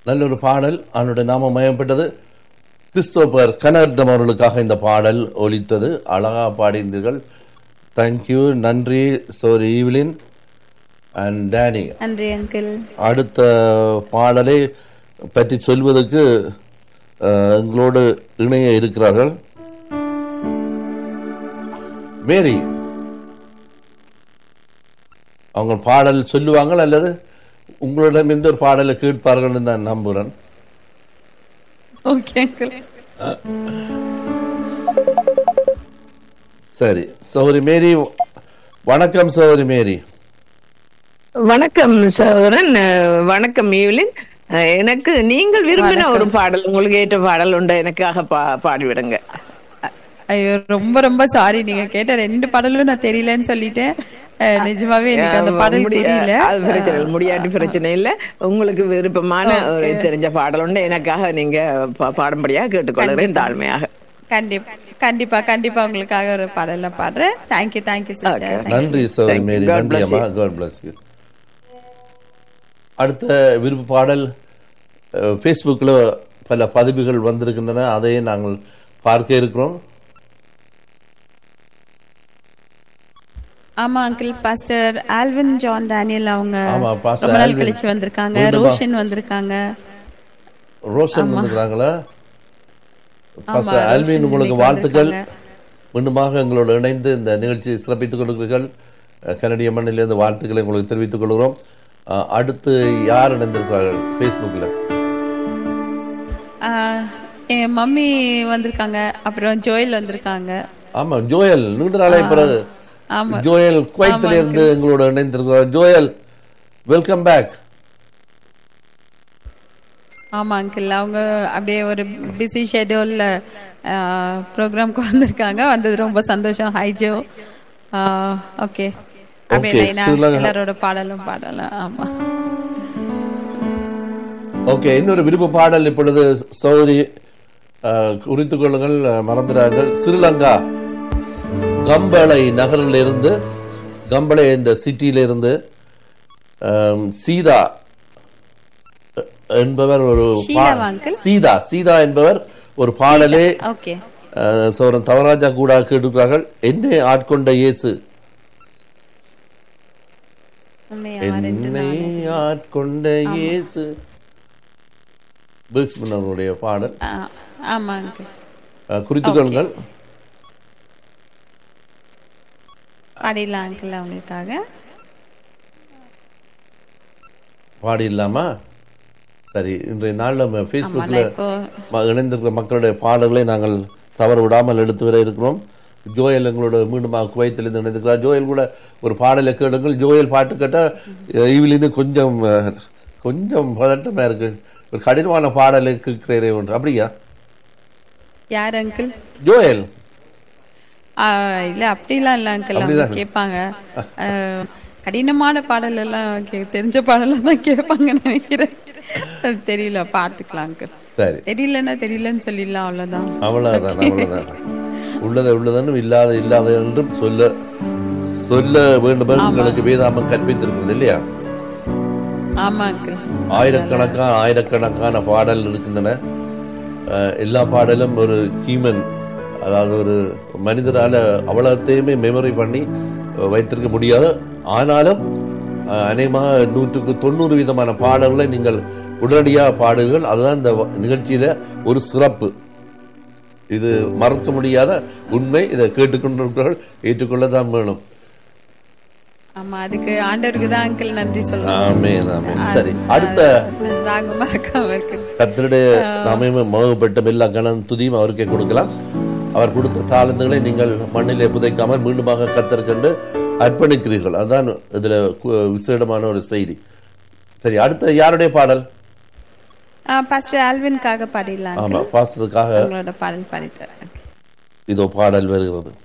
நல்ல ஒரு பாடல் அவனுடைய நாமம் மயம்பட்டது கிறிஸ்தோபர் கனர்டம் அவர்களுக்காக இந்த பாடல் ஒலித்தது அழகா பாடினீர்கள் தேங்க்யூ நன்றி சோரி ஈவ்லின் அண்ட் டேனி நன்றி அங்கிள் அடுத்த பாடலை பற்றி சொல்வதற்கு அஹ், எங்களோடு இணைய இருக்கிறார்கள் மேரி அவங்க பாடல் சொல்லுவாங்கள் அல்லது உங்களிடம் எந்த ஒரு பாடலை கேட்பார்கள் நான் நம்புகிறேன் ஓகே அங்கிள் சரி சௌரி மேரி வணக்கம் சௌரி மேரி வணக்கம் சகோதரன் அஹ், வணக்கம் ஈவ்லின் அஹ், எனக்கு நீங்கள் விரும்பின ஒரு பாடல் உங்களுக்கு ஏற்ற பாடல் உண்டு எனக்காக பா பாடிவிடுங்க ஐயோ ரொம்ப ரொம்ப சாரி நீங்க கேட்ட ரெண்டு பாடலும் நான் தெரியலன்னு சொல்லிட்டேன் அஹ், நிஜமாவே எனக்கு அந்த பாடல் முடிய- தெரியல அது பிரச்சனை இல்லை. முடியாட்டி பிரச்சனை இல்ல உங்களுக்கு விருப்பமான ஒரு தெரிஞ்ச பாடல் உண்டு எனக்காக நீங்க பா- பாடும்படியாக கேட்டுக்கொள்கிறேன் தாழ்மையாக கண்டிப்பா கண்டிப்பா கண்டிப்பா உங்களுக்காக ஒரு பாடல பாடுறேன் தேங்க்யூ தேங்க்யூ சிஸ்டர் நன்றி Sowri Thank you. Mary God நன்றி bless அம்மா காட் பிளஸ் யூ அடுத்த விருப்ப பாடல் ஃபேஸ்புக்கில் பல பதிவுகள் வந்திருக்கின்றன அதையே நாங்கள் பார்க்க இருக்கிறோம் ஆமா uncle pastor Alvin John Daniel அவங்க ஆமா, Pastor ரொம்ப நாள் Alvin. கழிச்சு வந்திருக்காங்க மீண்டுமா? ரோஷன் வந்திருக்காங்க ரோஷன் வந்துக்கிறாங்களா பாஸ்டர் ரோஷன் ஆல்வின் உங்களுக்கு இன்னைக்கு வாழ்த்துக்கள் வந்திருக்காங்க. மீண்டுமாக எங்களோடு இணைந்து இந்த நிகழ்ச்சியை சிறப்பித்துக் கொள்கிறீர்கள் அஹ், கனடிய மண்ணிலிருந்து வாழ்த்துக்களை உங்களுக்கு தெரிவித்துக் கொள்கிறோம் அஹ், அடுத்து யார் இணைந்திருக்கிறார்கள் ஃபேஸ்புக்கில் ஆஹ், என் மம்மி வந்திருக்காங்க அப்புறம் ஜோயல் வந்திருக்காங்க ஆமா ஜோயல் நீண்ட நாளை பிறகு ஆமா. ஜோயல் குவைத்தில இருந்து எங்களோட இணைந்திருக்கிறார் ஜோயல் வெல்கம் பேக் ஆமா அங்கிள் அவங்க அப்படியே ஒரு பிஸி ஷெட்யூல்ல ப்ரோக்ராம்க்கு வந்திருக்காங்க வந்தது ரொம்ப சந்தோஷம் ஹை ஜோ ஓகே அப்படியே Okay, லைனா ஸ்ரீலங்கா- எல்லாரோட பாடலும் பாடலாம் ஆமா ஓகே இன்னொரு விருப்ப பாடல் இப்பொழுது சௌரி குறித்துக் கொள்ளுங்கள் அஹ், மறந்துடாதீர்கள் ஸ்ரீலங்கா கம்பளை நகரில் இருந்து கம்பளை என்ற சிட்டியில இருந்து அம், சீதா அஹ், என்பவர் ஒரு பா- ஷீலாவா, uncle? சீதா சீதா என்பவர் ஒரு பாடலே ஓகே அஹ், சௌரன் தவராஜா கூட கேட்டுக்கிறார்கள் என்னை ஆட்கொண்ட இயேசு என்னை ஆட்கொண்ட இயேசு பேக்ஸ்மனுடைய பாடல் ஆமா அங்கிள் அஹ், குறித்துக் கொள்ளுங்கள் பாடிடலாம் அங்கிள் அவங்களுக்காக பாடி இல்லாமா சரி இன்றைய நாளில் நம்ம ஆமா ஃபேஸ்புக்கில் நான் இப்போ ம- இணைந்திருக்கிற மக்களுடைய பாடல்களை நாங்கள் தவற விடாமல் எடுத்து வர இருக்கிறோம் ஜோயல் எங்களோட மீண்டும் குவைத்திலிருந்து இணைந்திருக்கிறார் ஜோயல் கூட ஒரு பாடலை கேளுங்கள் ஜோயல் பாட்டு கேட்டால் இவிலிருந்து கொஞ்சம் அஹ், கொஞ்சம் பதட்டமா இருக்கு ஒரு கடினமான பாடலை கேட்கிறே ஒன்று அப்படியா யார் அங்கிள் ஜோயல் இல்ல அப்படிலாம் இல்ல அங்கிள் அவங்க அப்படிதான். கேட்பாங்க ஆஹ், கடினமான பாடல் எல்லாம் கே- தெரிஞ்ச பாடலாம் தான் கேட்பாங்கன்னு நினைக்கிறேன் அது தெரியல பாத்துக்கலாம் அங்கிள் சரி தெரியலன்னா தெரியலன்னு சொல்லிடலாம் அவ்வளவுதான் அவ்வளவுதான் அவ்வளவுதான் உள்ளதை உள்ளதென்றும் இல்லாத இல்லாத என்றும் சொல்ல சொல்ல வேண்டும் என்று உங்களுக்கு வேதாமம் கற்பித்திருக்கிறது இல்லையா ஆமா அங்கிள் ஆயிரக்கணக்கான ஆயிரக்கணக்கான பாடல் இருக்கின்றன அஹ், எல்லா பாடலும் ஒரு ஹியூமன் அதாவது ஒரு மனிதரால அவ்வளோத்தையுமே மெமரி பண்ணி அஹ், வைத்திருக்க முடியாது ஆனாலும் அஹ், அநேகமாக நூற்றுக்கு தொண்ணூறு விதமான பாடல்களை நீங்கள் உடனடியாக பாடுங்கள் அதுதான் இந்த வ- நிகழ்ச்சியில ஒரு சிறப்பு இது மறக்க முடியாத உண்மை இதை கேட்டுக்கொண்டிருக்கிறவர்கள் ஏற்றுக்கொள்ளத்தான் வேணும் ஆமா அதுக்கு ஆண்டவருக்கு தான் அங்கிள் நன்றி சொல்லணும் ஆமேன் ஆமேன் சரி அடுத்த ராகம் மறக்காம இருக்கு கர்த்தருடைய நாமமே மகப்பட்ட எல்லா கணம் துதியும் அவருக்கே கொடுக்கலாம் அவர் கொடுத்த தாளந்துகளை நீங்கள் மண்ணிலே புதைக்காமல் மீண்டுமாக கத்தற்கண்டு அர்ப்பணிக்கிறீர்கள் அதான் இதுல கு- விசேடமான ஒரு செய்தி சரி அடுத்த யாருடைய பாடல் பாஸ்டர் ஆல்வின்காக பாடிடலாம் ஆமா பாஸ்டருக்காக உங்களோட பாடல் பாடிட்டு இதோ பாடல் வருகிறது